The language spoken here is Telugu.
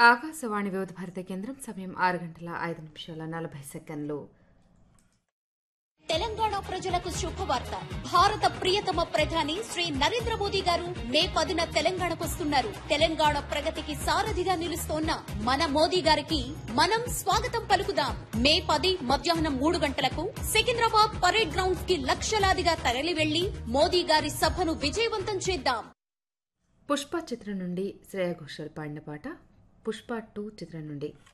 ఆకాశవాణి వివిధ భారత కేంద్రం సమయం ఆరు గంటల ఐదు నిమిషాల నలభై సెకండ్లు తెలంగాణ ప్రజలకు శుభవార్త భారత ప్రియతమ ప్రధాని శ్రీ నరేంద్ర మోదీ గారు మే పదిన తెలంగాణకు వస్తున్నారు తెలంగాణ ప్రగతికి సారథిగా నిలుస్తోన్న మన మోదీ గారికి మనం స్వాగతం పలుకుదాం మే పది మధ్యాహ్నం మూడు గంటలకు సికింద్రాబాద్ పరేడ్ గ్రౌండ్స్ కి లక్షలాదిగా తరలి వెళ్లి మోదీ గారి సభను విజయవంతం చేద్దాం పుష్ప చిత్రం నుండి శ్రేయా ఘోషాల్ పాడిన పాట పుష్ప టూ చిత్రం నుండి